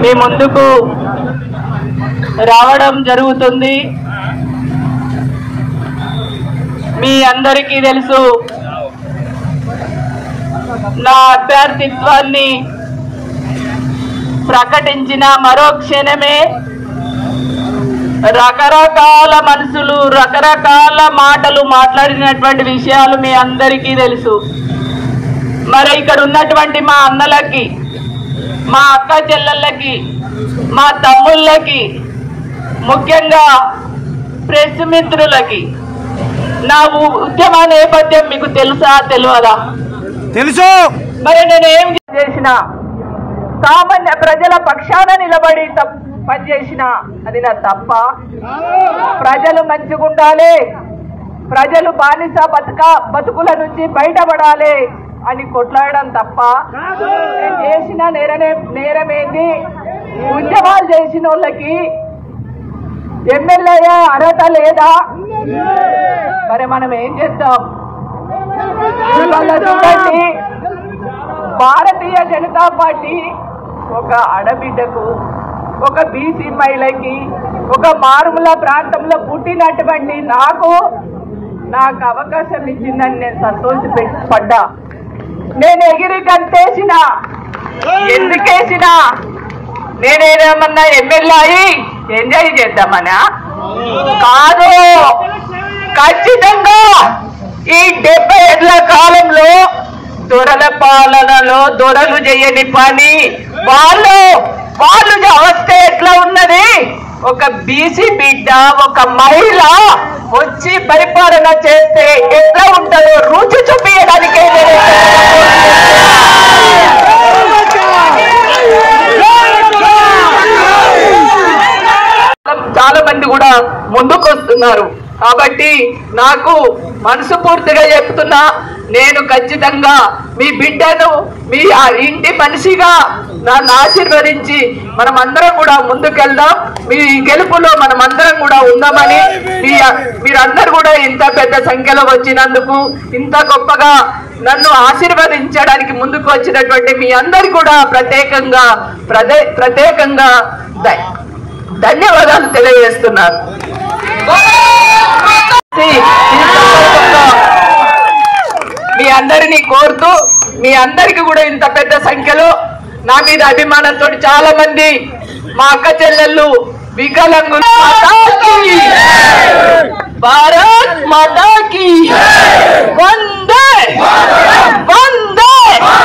మీ ముందుకు రావడం జరుగుతుంది మీ అందరికీ తెలుసు నా అభ్యర్థిత్వాన్ని ప్రకటించిన మరో క్షణమే రకరకాల మనసులు రకరకాల మాటలు మాట్లాడినటువంటి విషయాలు మీ అందరికీ తెలుసు మరి ఇక్కడ ఉన్నటువంటి మా అన్నలకి మా అక్క చెల్లెళ్ళకి మా తమ్ముళ్ళకి ముఖ్యంగా ప్రెస్ మిత్రులకి నా ఉ- ఉద్యమ నేపథ్యం మీకు తెలుసా తెలియదా తెలుసు మరి నేను ఏం చేసిన సామాన్య ప్రజల పక్షాన నిలబడి తప్- పనిచేసిన అది నా తప్ప ప్రజలు మంచిగుండాలి ప్రజలు బానిస బతుక బతుకుల నుంచి బయటపడాలి అని కొట్లాడడం తప్ప నేను చేసిన నేరనే నేరమేంది ఉద్యమాలు చేసిన వాళ్ళకి ఎమ్మెల్యే అర్హత లేదా మరి మనం ఏం చేస్తాం ఇవాళ చూడండి భారతీయ జనతా పార్టీ ఒక ఆడబిడ్డకు ఒక బీసీ మహిళకి ఒక మారుమూల ప్రాంతంలో పుట్టినటువంటి నాకు నాకు అవకాశం ఇచ్చిందని నేను సంతోషపడ్డా నేను ఎగిరి కంటేసిన ఎందుకేసిన నేనేమన్నా ఎమ్మెల్యే అయి ఎంజాయ్ చేద్దామనా కాదు ఖచ్చితంగా ఈ డెబ్బై ఏళ్ల కాలంలో దొరల పాలనలో దొరలు చేయని పని వాళ్ళు వాళ్ళు అవస్థ ఎట్లా ఉన్నది ఒక బీసీ బిడ్డ ఒక మహిళ వచ్చి పరిపాలన చేస్తే ఎట్లా ఉంటుందో రుచి చూపించడానికే నేను చాలా మంది కూడా ముందుకు వస్తున్నారు కాబట్టి నాకు మనసు పూర్తిగా చెప్తున్నా నేను ఖచ్చితంగా మీ బిడ్డను మీ ఆ ఇంటి మనిషిగా నన్ను ఆశీర్వదించి మనం అందరం కూడా ముందుకెళ్దాం మీ గెలుపులో మనం అందరం కూడా ఉందామని మీ మీరందరూ కూడా ఇంత పెద్ద సంఖ్యలో వచ్చినందుకు ఇంత గొప్పగా నన్ను ఆశీర్వదించడానికి ముందుకు వచ్చినటువంటి మీ అందరు కూడా ప్రత్యేకంగా ప్రదే ప్రత్యేకంగా ధ- ధన్యవాదాలు తెలియజేస్తున్నాను మీ అందరినీ కోరుతూ మీ అందరికి కూడా ఇంత పెద్ద సంఖ్యలో నా మీద అభిమానంతో చాలా మంది మా అక్క చెల్లెళ్ళు వికలాంగులు మాతాకి! భారత్ మాతాకి వందే వందే